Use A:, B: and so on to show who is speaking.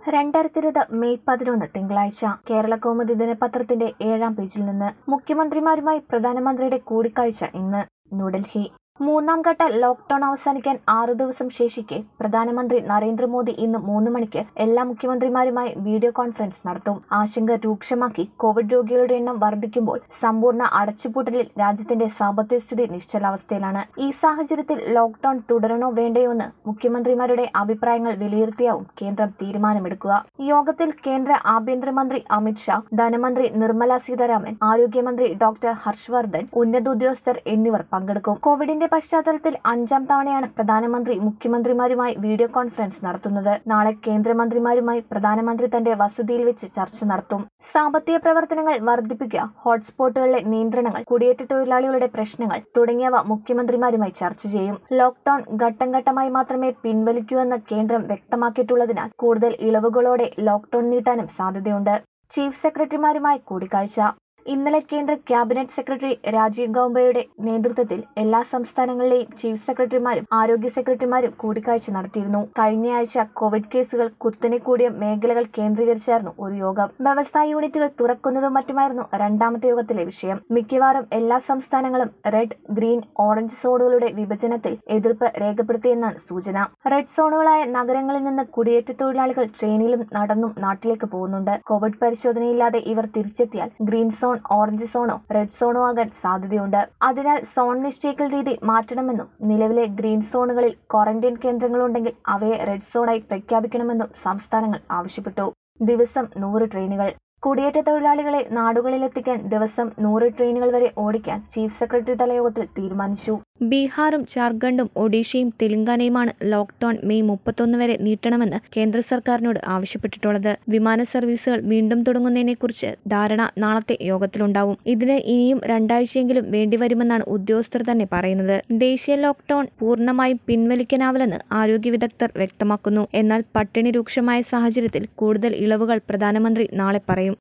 A: രണ്ടായിരത്തി ഇരുപത് മെയ് പതിനൊന്ന് തിങ്കളാഴ്ച കേരള കൗമുദി ദിനപത്രത്തിന്റെ ഏഴാം പേജിൽ നിന്ന് മുഖ്യമന്ത്രിമാരുമായി പ്രധാനമന്ത്രിയുടെ കൂടിക്കാഴ്ച ഇന്ന് ന്യൂഡൽഹി മൂന്നാം ഘട്ട ലോക്ഡൌൺ അവസാനിക്കാൻ ആറു ദിവസം ശേഷിക്കെ പ്രധാനമന്ത്രി നരേന്ദ്രമോദി ഇന്ന് മൂന്ന് മണിക്ക് എല്ലാ മുഖ്യമന്ത്രിമാരുമായി വീഡിയോ കോൺഫറൻസ് നടത്തും ആശങ്ക രൂക്ഷമാക്കി കോവിഡ് രോഗികളുടെ എണ്ണം വർദ്ധിക്കുമ്പോൾ സമ്പൂർണ്ണ അടച്ചുപൂട്ടലിൽ രാജ്യത്തിന്റെ സാമ്പത്തിക സ്ഥിതി നിശ്ചലാവസ്ഥയിലാണ് ഈ സാഹചര്യത്തിൽ ലോക്ഡൌൺ തുടരണോ വേണ്ടയോ എന്ന് മുഖ്യമന്ത്രിമാരുടെ അഭിപ്രായങ്ങൾ വിലയിരുത്തിയാവും കേന്ദ്രം തീരുമാനമെടുക്കുക യോഗത്തിൽ കേന്ദ്ര ആഭ്യന്തരമന്ത്രി അമിത്ഷാ ധനമന്ത്രി നിർമ്മല സീതാരാമൻ ആരോഗ്യമന്ത്രി ഡോക്ടർ ഹർഷവർദ്ധൻ ഉന്നത ഉദ്യോഗസ്ഥർ എന്നിവർ പങ്കെടുക്കും കോവിഡിന്റെ പശ്ചാത്തലത്തിൽ അഞ്ചാം തവണയാണ് പ്രധാനമന്ത്രി മുഖ്യമന്ത്രിമാരുമായി വീഡിയോ കോൺഫറൻസ് നടത്തുന്നത് നാളെ കേന്ദ്രമന്ത്രിമാരുമായി പ്രധാനമന്ത്രി തന്റെ വസതിയിൽ വെച്ച് ചർച്ച നടത്തും സാമ്പത്തിക പ്രവർത്തനങ്ങൾ വർദ്ധിപ്പിക്കുക ഹോട്ട്സ്പോട്ടുകളിലെ നിയന്ത്രണങ്ങൾ കുടിയേറ്റ തൊഴിലാളികളുടെ പ്രശ്നങ്ങൾ തുടങ്ങിയവ മുഖ്യമന്ത്രിമാരുമായി ചർച്ച ചെയ്യും ലോക്ഡൌൺ ഘട്ടം ഘട്ടമായി മാത്രമേ പിൻവലിക്കൂവെന്ന് കേന്ദ്രം വ്യക്തമാക്കിയിട്ടുള്ളതിനാൽ കൂടുതൽ ഇളവുകളോടെ ലോക്ഡൌൺ നീട്ടാനും സാധ്യതയുണ്ട് ചീഫ് സെക്രട്ടറിമാരുമായി കൂടിക്കാഴ്ച ഇന്നലെ കേന്ദ്ര ക്യാബിനറ്റ് സെക്രട്ടറി രാജീവ് ഗൌബയുടെ നേതൃത്വത്തിൽ എല്ലാ സംസ്ഥാനങ്ങളിലെയും ചീഫ് സെക്രട്ടറിമാരും ആരോഗ്യ സെക്രട്ടറിമാരും കൂടിക്കാഴ്ച നടത്തിയിരുന്നു കഴിഞ്ഞയാഴ്ച കോവിഡ് കേസുകൾ കുത്തനെ കൂടിയ മേഖലകൾ കേന്ദ്രീകരിച്ചായിരുന്നു ഒരു യോഗം വ്യവസായ യൂണിറ്റുകൾ തുറക്കുന്നതും മറ്റുമായിരുന്നു രണ്ടാമത്തെ യോഗത്തിലെ വിഷയം മിക്കവാറും എല്ലാ സംസ്ഥാനങ്ങളും റെഡ് ഗ്രീൻ ഓറഞ്ച് സോണുകളുടെ വിഭജനത്തിൽ എതിർപ്പ് രേഖപ്പെടുത്തിയെന്നാണ് സൂചന റെഡ് സോണുകളായ നഗരങ്ങളിൽ നിന്ന് കുടിയേറ്റ തൊഴിലാളികൾ ട്രെയിനിലും നടന്നും നാട്ടിലേക്ക് പോകുന്നുണ്ട് കോവിഡ് പരിശോധനയില്ലാതെ ഇവർ തിരിച്ചെത്തിയാൽ ഗ്രീൻ സോൺ ഓറഞ്ച് സോണോ റെഡ് സോണോ ആകാൻ സാധ്യതയുണ്ട് അതിനാൽ സോൺ നിശ്ചയിക്കൽ രീതി മാറ്റണമെന്നും നിലവിലെ ഗ്രീൻ സോണുകളിൽ ക്വാറന്റൈൻ കേന്ദ്രങ്ങളുണ്ടെങ്കിൽ അവയെ റെഡ് സോണായി പ്രഖ്യാപിക്കണമെന്നും സംസ്ഥാനങ്ങൾ ആവശ്യപ്പെട്ടു ദിവസം നൂറ് ട്രെയിനുകൾ കുടിയേറ്റ തൊഴിലാളികളെ നാടുകളിലെത്തിക്കാൻ ദിവസം നൂറ് ട്രെയിനുകൾ വരെ ഓടിക്കാൻ ചീഫ് സെക്രട്ടറി തല യോഗത്തിൽ തീരുമാനിച്ചു ബീഹാറും ജാർഖണ്ഡും ഒഡീഷയും തെലങ്കാനയുമാണ് ലോക്ഡൌൺ മെയ് മുപ്പത്തൊന്ന് വരെ നീട്ടണമെന്ന് കേന്ദ്ര സർക്കാരിനോട് ആവശ്യപ്പെട്ടിട്ടുള്ളത് വിമാന സർവീസുകൾ വീണ്ടും തുടങ്ങുന്നതിനെക്കുറിച്ച് ധാരണ നാളത്തെ യോഗത്തിലുണ്ടാവും ഇതിന് ഇനിയും രണ്ടാഴ്ചയെങ്കിലും വേണ്ടിവരുമെന്നാണ് ഉദ്യോഗസ്ഥർ തന്നെ പറയുന്നത് ദേശീയ ലോക്ഡൌൺ പൂർണ്ണമായും പിൻവലിക്കാനാവില്ലെന്ന് ആരോഗ്യ വിദഗ്ധർ വ്യക്തമാക്കുന്നു എന്നാൽ പട്ടിണി രൂക്ഷമായ സാഹചര്യത്തിൽ കൂടുതൽ ഇളവുകൾ പ്രധാനമന്ത്രി നാളെ പറയും